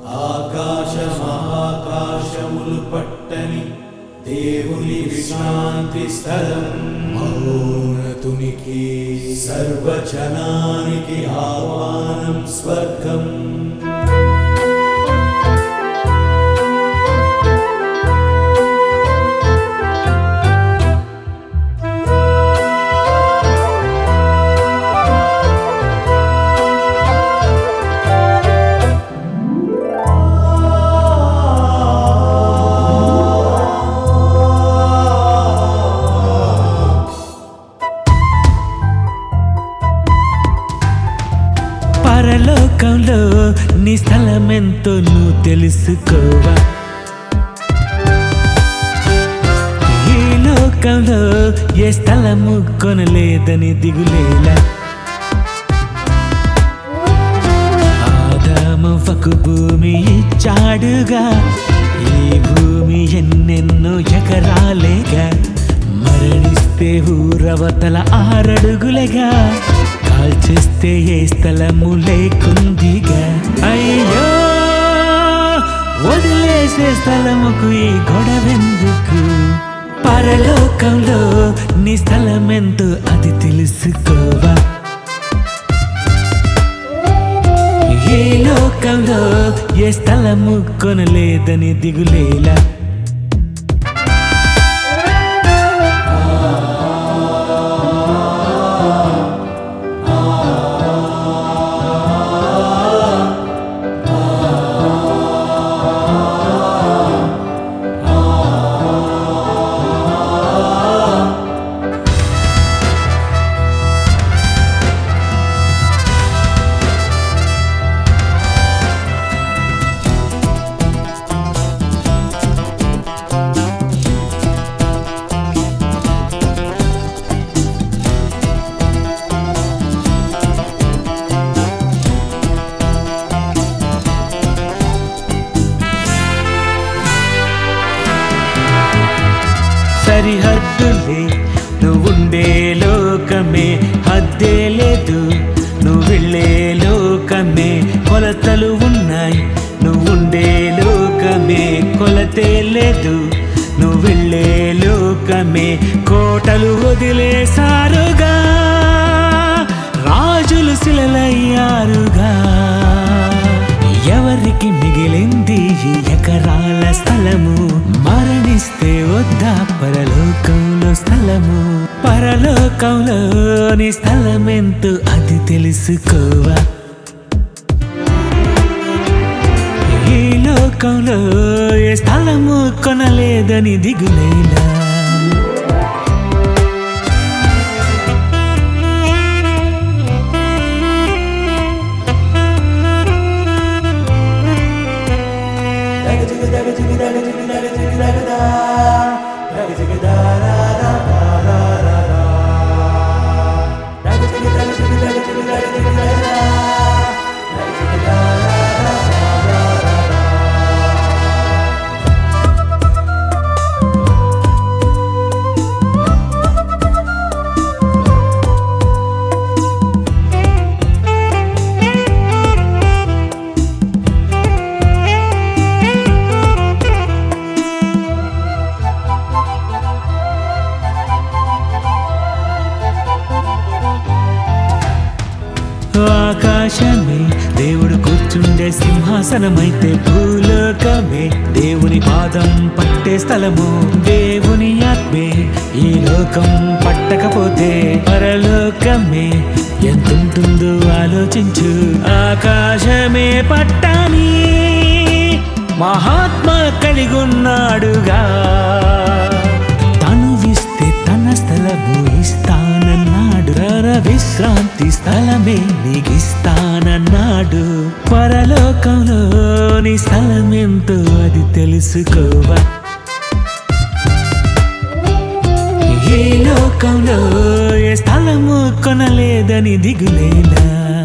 ఆకాశ మహాకాశములు పట్టని దేవుని విశ్రాంతి స్థలం మహోన్నతునికి సర్వజనానికి ఆహ్వానం స్వర్గం పరలోకంలో నీ స్థలమెంతో నువ్వు తెలుసుకోవా ఈ లోకంలో ఏ స్థలము కొనలేదని దిగులేలా ఆదామువకు భూమి ఇచ్చాడుగా ఈ భూమి ఎన్నెన్నో ఎకరాలేగా మరణిస్తే ఊరవతల ఆరడుగులేగా కాల్చేస్తే ఏ స్థలము లేకుందిగా అయ్యో వదిలేసే స్థలముకు ఈ గొడవెందుకు పరలోకంలో నీ స్థలమెంతో అది తెలుసుకోవా ఈ లోకంలో ఏ స్థలము కొనలేదని దిగులేలా సరిహద్దులే నువ్వుండే లోకమే హద్దే లేదు నువ్వు వెళ్ళే లోకమే కొలతలు ఉన్నాయి నువ్వుండే లోకమే కొలతే లేదు నువ్వు వెళ్ళే లోకమే కోటలు వదిలేసారుగా రాజులు శిలలయ్యారుగా ఎవరికి మిగిలింది ఈ ఎకరాల స్థలము మరణిస్తే వద్దా పరలోకంలో స్థలము పరలోకంలోని స్థలమెంతో అది తెలుసుకోవా ఈ లోకంలో ఏ స్థలము కొనలేదని దిగులేలా ఆకాశమే దేవుడు కూర్చుండే సింహాసనమైతే భూలోకమే దేవుని పాదం పట్టే స్థలము దేవుని ఆత్మే ఈ లోకం పట్టకపోతే పరలోకమే ఎంతుంటుందో ఆలోచించు ఆకాశమే పట్టాని మహాత్మ కలిగున్నాడుగా తను విస్తే తన స్థలము ఇస్తానన్నాడు రర విశ్రాంతి స్థలమే నీకిస్తానన్నాడు పరలోకంలోని స్థలమెంతో అది తెలుసుకోవా ఈ లోకంలో ఏ స్థలము కొనలేదని దిగులేలా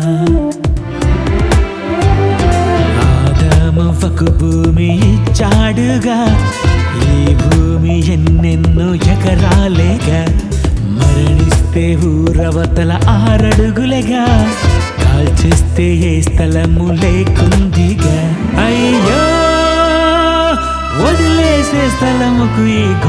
ఆదామవ్వకు భూమి ఇచ్చాడుగా ఈ భూమి ఎన్నెన్నో ఎకరాలేగా మరణిస్తే ఊరవతల ఆరడుగులేగా కాల్చేస్తే ఏ స్థలము లేకుందిగా అయ్యో వెలిసే స్థలముకు ఈ